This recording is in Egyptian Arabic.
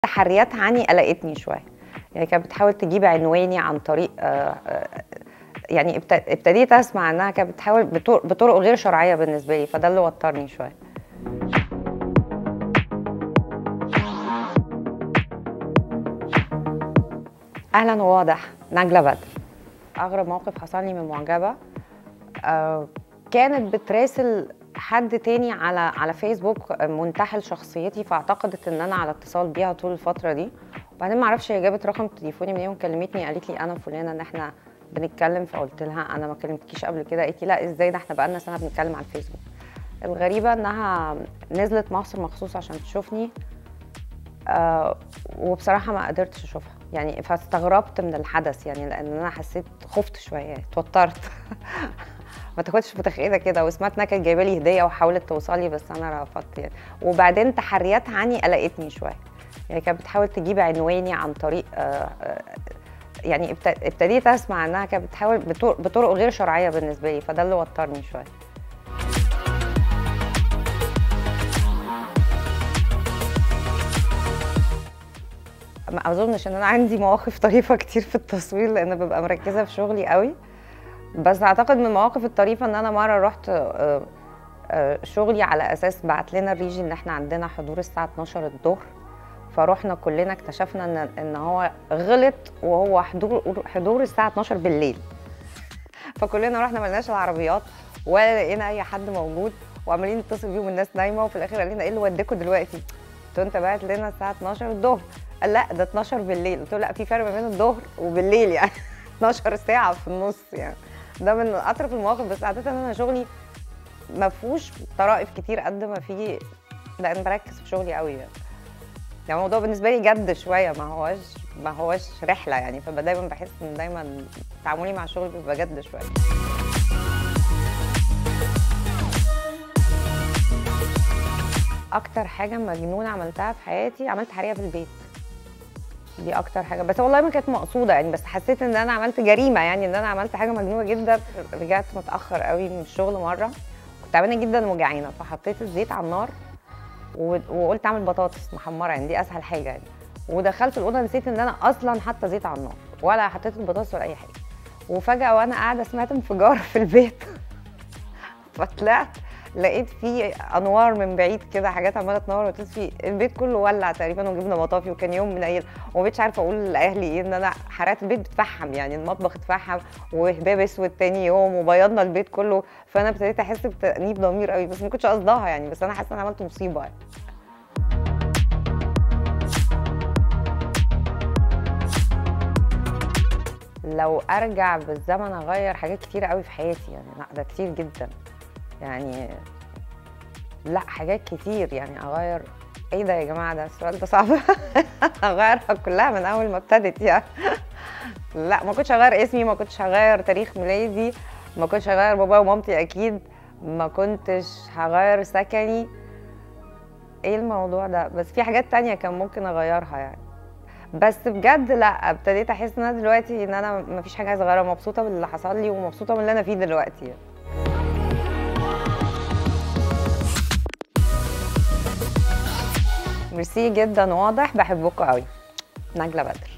تحرياتها عني قلقتني شويه يعني كانت بتحاول تجيب عنواني عن طريق آه، آه، يعني ابت- ابتديت اسمع انها كانت بتحاول بطرق, بطرق غير شرعيه بالنسبه لي فده اللي وترني شويه اهلا وواضح نجلة بدر اغرب موقف حصل لي من معجبه آه، كانت بتراسل حد تاني على على فيسبوك منتحل شخصيتي فاعتقدت ان انا على اتصال بيها طول الفتره دي وبعدين ما اعرفش هي جابت رقم تليفوني منين وكلمتني قالت لي انا فلانه ان احنا بنتكلم فقلت لها انا ما كلمتكيش قبل كده قالت لي لا ازاي ده احنا بقالنا سنه بنتكلم على الفيسبوك الغريبه انها نزلت مصر مخصوص عشان تشوفني آه وبصراحه ما قدرتش اشوفها يعني فاستغربت من الحدث يعني لان انا حسيت خفت شويه يعني اتوترت ما تاخدش متخيله كده وسمعت انها كانت جايبه لي هديه وحاولت توصلي بس انا رفضت يعني وبعدين تحرياتها عني قلقتني شويه يعني كانت بتحاول تجيب عنواني عن طريق آه، آه، يعني ابت- ابتديت اسمع انها كانت بتحاول بطرق, بطرق غير شرعيه بالنسبه لي فده اللي وترني شويه ما اظنش ان انا عندي مواقف طريفه كتير في التصوير لان ببقى مركزه في شغلي قوي بس اعتقد من المواقف الطريفه ان انا مره رحت آه، آه، شغلي على اساس بعت لنا الريجي ان احنا عندنا حضور الساعه 12 الظهر فروحنا كلنا اكتشفنا ان ان هو غلط وهو حضور حضور الساعه 12 بالليل فكلنا رحنا ملناش العربيات ولا لقينا اي حد موجود وعمالين نتصل بيهم الناس نايمه وفي الاخر قال لنا ايه اللي وديكوا دلوقتي؟ قلت له انت بعت لنا الساعه 12 الظهر قال لا ده 12 بالليل قلت له لا في فرق ما بين الظهر وبالليل يعني 12 ساعه في النص يعني ده من اطرف المواقف بس عاده انا شغلي ما فيهوش طرائف كتير قد ما فيه لان بركز في شغلي قوي يعني يعني الموضوع بالنسبه لي جد شويه ما هوش ما هوش رحله يعني فدايما بحس ان دايما تعاملي مع الشغل بيبقى جد شويه اكتر حاجه مجنونه عملتها في حياتي عملت حريقه في البيت دي اكتر حاجه بس والله ما كانت مقصوده يعني بس حسيت ان انا عملت جريمه يعني ان انا عملت حاجه مجنونه جدا رجعت متاخر قوي من الشغل مره كنت تعبانه جدا وجعانه فحطيت الزيت على النار و- وقلت اعمل بطاطس محمره يعني دي اسهل حاجه يعني ودخلت الاوضه نسيت ان انا اصلا حاطه زيت على النار ولا حطيت البطاطس ولا اي حاجه وفجاه وانا قاعده سمعت انفجار في البيت فطلعت لقيت في انوار من بعيد كده حاجات عماله تنور وتطفي البيت كله ولع تقريبا وجبنا مطافي وكان يوم منيل وما بقتش عارفه اقول لاهلي ايه ان انا حرقت البيت بتفحم يعني المطبخ اتفحم وهباب اسود تاني يوم وبيضنا البيت كله فانا ابتديت احس بتانيب ضمير قوي بس ما كنتش قصدها يعني بس انا حاسه ان أنا عملت مصيبه يعني. لو ارجع بالزمن اغير حاجات كتير قوي في حياتي يعني لا ده كتير جدا يعني لا حاجات كتير يعني اغير ايه ده يا جماعه ده السؤال ده صعب اغيرها كلها من اول ما ابتدت يعني لا ما كنتش هغير اسمي ما كنتش هغير تاريخ ميلادي ما كنتش هغير بابا ومامتي اكيد ما كنتش هغير سكني ايه الموضوع ده بس في حاجات تانية كان ممكن اغيرها يعني بس بجد لا ابتديت احس ان انا دلوقتي ان انا مفيش حاجه عايزه اغيرها مبسوطه باللي حصل لي ومبسوطه من اللي انا فيه دلوقتي يعني. ميرسي جدا واضح بحبكم قوي نجلة بدر